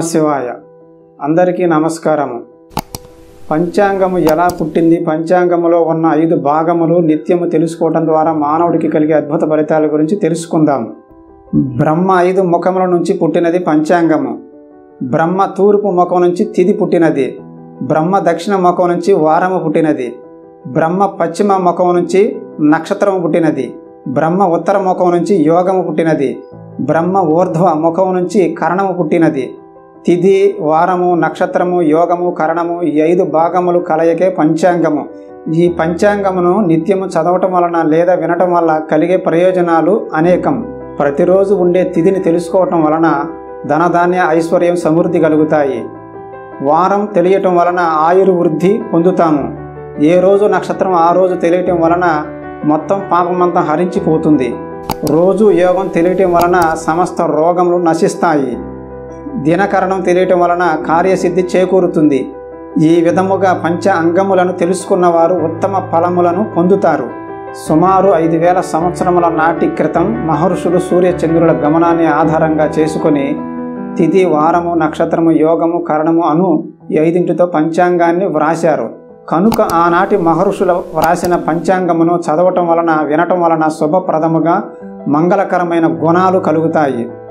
శివాయ అందరికీ నమస్కారము పంచాంగము ఎలా పుట్టింది పంచాంగములో ఉన్న ఐదు భాగములు నిత్యము తెలుసుకోవడం ద్వారా మానవుడికి కలిగే అద్భుత ఫలితాల గురించి తెలుసుకుందాం బ్రహ్మ ఐదు ముఖముల నుంచి పుట్టినది పంచాంగము బ్రహ్మ తూర్పు ముఖం నుంచి తిది పుట్టినది బ్రహ్మ దక్షిణ ముఖం నుంచి వారము పుట్టినది బ్రహ్మ పశ్చిమ ముఖం నుంచి నక్షత్రము పుట్టినది బ్రహ్మ ఉత్తర ముఖం నుంచి యోగము పుట్టినది బ్రహ్మ ఊర్ధ్వ ముఖం నుంచి కరణము పుట్టినది తిథి వారము నక్షత్రము యోగము కరణము ఈ ఐదు భాగములు కలయికే పంచాంగము ఈ పంచాంగమును నిత్యము చదవటం వలన లేదా వినటం వల్ల కలిగే ప్రయోజనాలు అనేకం ప్రతిరోజు ఉండే తిథిని తెలుసుకోవటం వలన ధనధాన్య ఐశ్వర్యం సమృద్ధి కలుగుతాయి వారం తెలియటం వలన ఆయుర్ వృద్ధి పొందుతాము ఏ రోజు నక్షత్రం ఆ రోజు తెలియటం వలన మొత్తం పాపమంతా హరించిపోతుంది రోజు యోగం తెలియటం వలన సమస్త రోగములు నశిస్తాయి దినకరణం తెలియటం వలన కార్యసిద్ధి చేకూరుతుంది ఈ విధముగా పంచ అంగములను తెలుసుకున్నవారు ఉత్తమ ఫలములను పొందుతారు సుమారు ఐదు వేల సంవత్సరముల నాటి క్రితం మహర్షులు సూర్యచంద్రుల గమనాన్ని ఆధారంగా చేసుకొని తిథి వారము నక్షత్రము యోగము కరణము అను ఈ ఐదింటితో పంచాంగాన్ని వ్రాశారు కనుక ఆనాటి మహర్షుల వ్రాసిన పంచాంగమును చదవటం వలన వినటం వలన శుభప్రదముగా మంగళకరమైన గుణాలు కలుగుతాయి